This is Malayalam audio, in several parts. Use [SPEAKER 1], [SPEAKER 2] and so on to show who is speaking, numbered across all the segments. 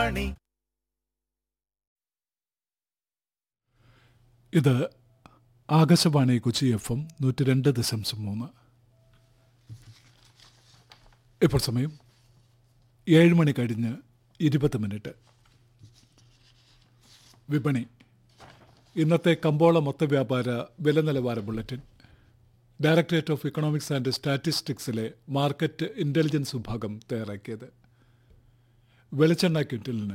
[SPEAKER 1] പണി
[SPEAKER 2] ഇത് ആകാശവാണി കൊച്ചി എഫ് എം നൂറ്റി രണ്ട് ദശാംശം മൂന്ന് ഇപ്പോൾ സമയം ഏഴ് മണി കഴിഞ്ഞ് ഇരുപത് മിനിറ്റ് വിപണി ഇന്നത്തെ കമ്പോള മൊത്തവ്യാപാര വില നിലവാര bulletin directorate of economics and സ്റ്റാറ്റിസ്റ്റിക്സിലെ മാർക്കറ്റ് ഇന്റലിജൻസ് വിഭാഗം തയ്യാറാക്കിയത് വെളിച്ചെണ്ണ ക്വിൻ്റലിന്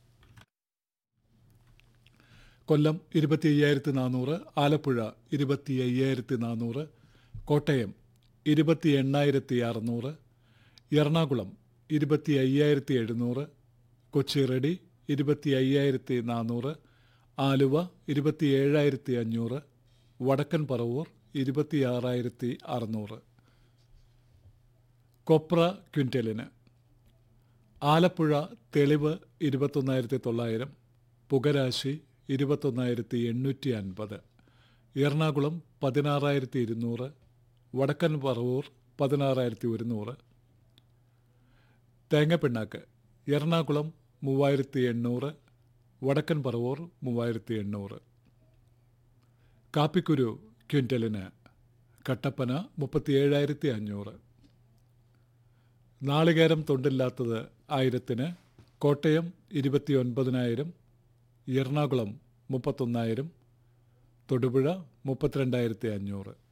[SPEAKER 2] കൊല്ലം ഇരുപത്തി അയ്യായിരത്തി നാനൂറ് ആലപ്പുഴ ഇരുപത്തി അയ്യായിരത്തി നാനൂറ് കോട്ടയം ഇരുപത്തി എണ്ണായിരത്തി അറുന്നൂറ് എറണാകുളം ഇരുപത്തി അയ്യായിരത്തി എഴുന്നൂറ് കൊച്ചി റെഡി ഇരുപത്തി അയ്യായിരത്തി നാനൂറ് ആലുവ ഇരുപത്തി ഏഴായിരത്തി അഞ്ഞൂറ് വടക്കൻ പറവൂർ ഇരുപത്തി ആറായിരത്തി അറുന്നൂറ് കൊപ്ര ക്വിൻ്റലിന് ആലപ്പുഴ തെളിവ് ഇരുപത്തൊന്നായിരത്തി തൊള്ളായിരം പുകരാശി ഇരുപത്തൊന്നായിരത്തി എണ്ണൂറ്റി അൻപത് എറണാകുളം പതിനാറായിരത്തി ഇരുന്നൂറ് വടക്കൻ പറവൂർ പതിനാറായിരത്തി ഒരുന്നൂറ് തേങ്ങപ്പിണ്ണാക്ക് എറണാകുളം മൂവായിരത്തി എണ്ണൂറ് വടക്കൻ പറവൂർ മൂവായിരത്തി എണ്ണൂറ് കാപ്പിക്കുരു ക്വിൻ്റലിന് കട്ടപ്പന മുപ്പത്തിയേഴായിരത്തി അഞ്ഞൂറ് നാളികേരം തൊണ്ടില്ലാത്തത് ആയിരത്തിന് കോട്ടയം ഇരുപത്തി ഒൻപതിനായിരം എറണാകുളം മുപ്പത്തൊന്നായിരം തൊടുപുഴ മുപ്പത്തിരണ്ടായിരത്തി അഞ്ഞൂറ്